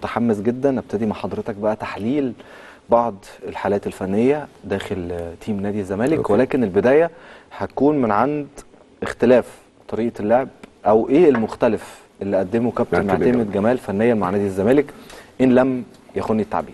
متحمس جدا ابتدي مع حضرتك بقى تحليل بعض الحالات الفنيه داخل آه، تيم نادي الزمالك أوكي. ولكن البدايه هتكون من عند اختلاف طريقه اللعب او ايه المختلف اللي قدمه كابتن معتمد معتمد جمال فنيا مع نادي الزمالك ان لم يخني التعبير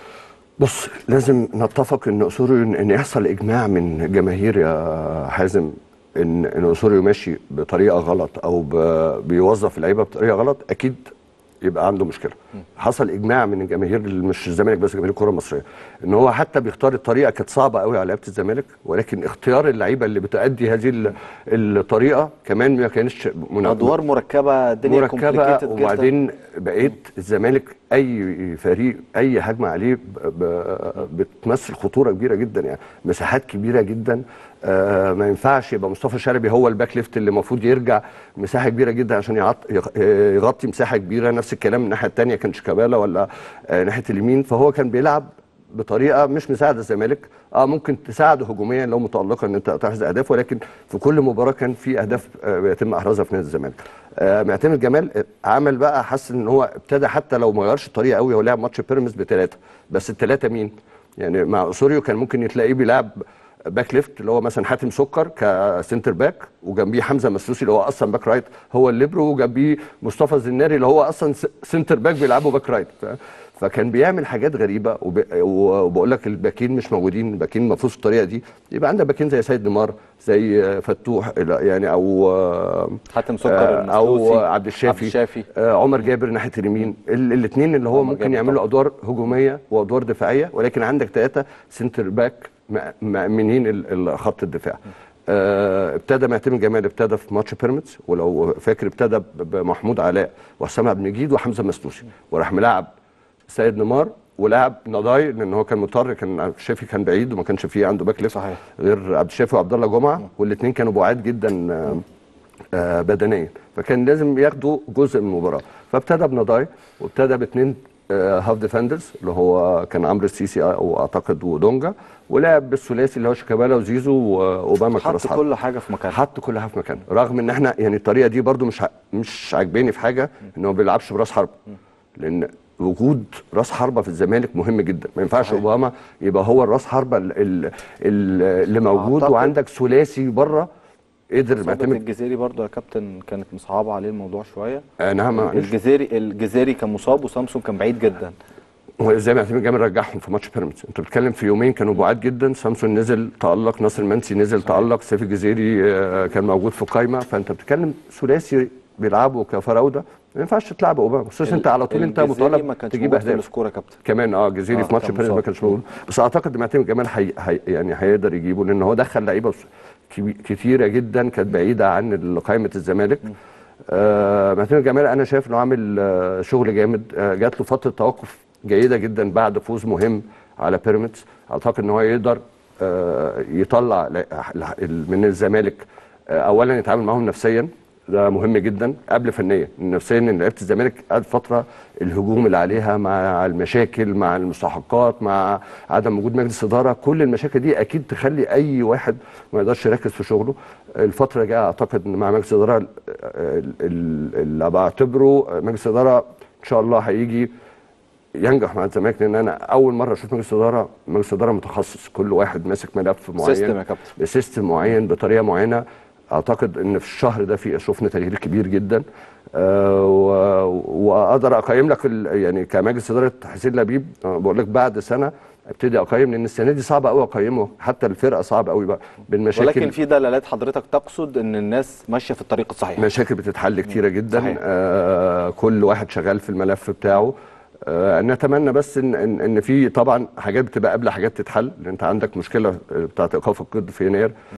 بص لازم نتفق ان اسوريو ان إن يحصل اجماع من جماهير يا حازم ان ان اسوريو ماشي بطريقه غلط او ب- بيوظف اللعيبه بطريقه غلط اكيد يبقى عنده مشكله حصل اجماع من الجماهير مش الزمالك بس جماهير الكره المصريه ان هو حتى بيختار الطريقه كانت صعبه قوي على لعيبه الزمالك ولكن اختيار اللعيبه اللي بتؤدي هذه ال- الطريقه كمان ما كانش مناسب ادوار مركبه الدنيا مركبه complicated جداً. وبعدين بقيت الزمالك اي فريق اي هجمه عليه ب- ب- بتمثل خطوره كبيره جدا يعني مساحات كبيره جدا آه ما ينفعش يبقى مصطفى شلبي هو الباك ليفت اللي المفروض يرجع مساحه كبيره جدا عشان يعط- يغ- يغطي مساحه كبيره نفس الكلام من الناحيه الثانيه كان شيكابالا ولا آه ناحيه اليمين فهو كان بيلعب بطريقه مش مساعده الزمالك اه ممكن تساعده هجوميا لو متالقه ان انت تحرز اهداف ولكن في كل مباراه كان في اهداف آه بيتم احرازها في نادي الزمالك آه معتمد جمال آه، عمل بقى حس ان هو ابتدى حتى لو ما غيرش الطريقه قوي هو لعب ماتش بيراميدز بثلاثه بس الثلاثه مين؟ يعني مع اسوريو كان ممكن يتلاقيه بيلعب باك ليفت اللي هو مثلا حاتم سكر كسنتر باك وجنبيه حمزه مسلوسي اللي هو اصلا باك رايت هو الليبرو وجنبيه مصطفى الزناري اللي هو اصلا س- سنتر باك بيلعبه باك رايت ف- فكان بيعمل حاجات غريبه وب- وبقول لك الباكين مش موجودين الباكين المفروض الطريقه دي يبقى عندك باكين زي سيد نيمار زي فتوح يعني او حاتم سكر آه، او المسلوسي، عبد الشافي, عبد الشافي. آه، عمر جابر ناحيه اليمين الاثنين اللي هو عمر ممكن جابر يعملوا طبعا. ادوار هجوميه وادوار دفاعيه ولكن عندك ثلاثه سنتر باك م- مأمنين ال- ال- خط الدفاع آه، ابتدى معتمد جمال ابتدى في ماتش بيراميدز ولو فاكر ابتدى ب- بمحمود علاء وحسام عبد المجيد وحمزه مسلوسي وراح ملاعب سيد نيمار ولعب نضاي لان هو كان مضطر كان عبد الشافي كان بعيد وما كانش فيه عنده باك ليفت صحيح. غير عبد الشافي وعبد الله جمعه والاثنين كانوا بعاد جدا آه، آه، بدنيا فكان لازم ياخدوا جزء من المباراه فابتدى بنضاي وابتدى باثنين آه، هاف ديفندرز اللي هو كان عمرو السيسي او اعتقد ودونجا ولعب بالثلاثي اللي هو شيكابالا وزيزو واوباما حط كراس حرب. كل حاجه في مكانها حط كل حاجه في مكانها رغم ان احنا يعني الطريقه دي برضو مش ع- مش عاجباني في حاجه ان هو ما بيلعبش براس حرب لان وجود راس حربه في الزمالك مهم جدا ما ينفعش صحيح. اوباما يبقى هو الراس حربه ال- ال- ال- اللي موجود أعتقد- وعندك ثلاثي بره قدر إصابة معتمد الجزيري برضو يا كابتن كانت مصعبه عليه الموضوع شويه آه، نعم معلش الجزيري الجزيري كان مصاب وسامسون كان بعيد جدا هو زي ما معتمد جامل رجعهم في ماتش بيراميدز انت بتتكلم في يومين كانوا بعاد جدا سامسون نزل تالق ناصر منسي نزل تالق سيف الجزيري آه، كان موجود في القايمه فانت بتتكلم ثلاثي بيلعبوا كفراوده ما ينفعش تلعب اوباما خصوصا انت على طول انت الجزيري ما مطالب كانش تجيب موجود في اهداف السكور يا كابتن كمان اه جزيري آه، في ماتش كان بيراميدز ما مصاب. كانش موجود بس اعتقد ان معتمد جمال حي... حي... يعني هيقدر يجيبه لان هو دخل لعيبه س- كبي- كتيره جدا كانت بعيده عن قائمه الزمالك آه معتمد جمال انا شايف انه عامل آه شغل جامد آه جات له فتره توقف جيده جدا بعد فوز مهم على بيراميدز اعتقد ان هو يقدر آه يطلع ل- ل- من الزمالك آه اولا يتعامل معاهم نفسيا ده مهم جدا قبل فنيا نفسيا ان لعيبه الزمالك قعدت فتره الهجوم اللي عليها مع المشاكل مع المستحقات مع عدم وجود مجلس اداره كل المشاكل دي اكيد تخلي اي واحد ما يقدرش يركز في شغله الفتره الجايه اعتقد ان مع مجلس الاداره ال- ال- اللي بعتبره مجلس اداره ان شاء الله هيجي ينجح مع الزمالك لان انا اول مره اشوف مجلس اداره مجلس اداره متخصص كل واحد ماسك ملف معين سيستم يا كابتن. بسيستم معين بطريقه معينه اعتقد ان في الشهر ده في شفنا تغيير كبير جدا آه و- واقدر اقيم لك ال- يعني كمجلس اداره حسين لبيب آه بقول لك بعد سنه ابتدي اقيم لان السنه دي صعبه قوي اقيمه حتى الفرقه صعب قوي بقى بالمشاكل ولكن في دلالات حضرتك تقصد ان الناس ماشيه في الطريق الصحيح مشاكل بتتحل كتيره جدا صحيح. آه كل واحد شغال في الملف بتاعه آه نتمنى بس ان ان, إن في طبعا حاجات بتبقى قبل حاجات تتحل لان انت عندك مشكله بتاعت ايقاف القيد في يناير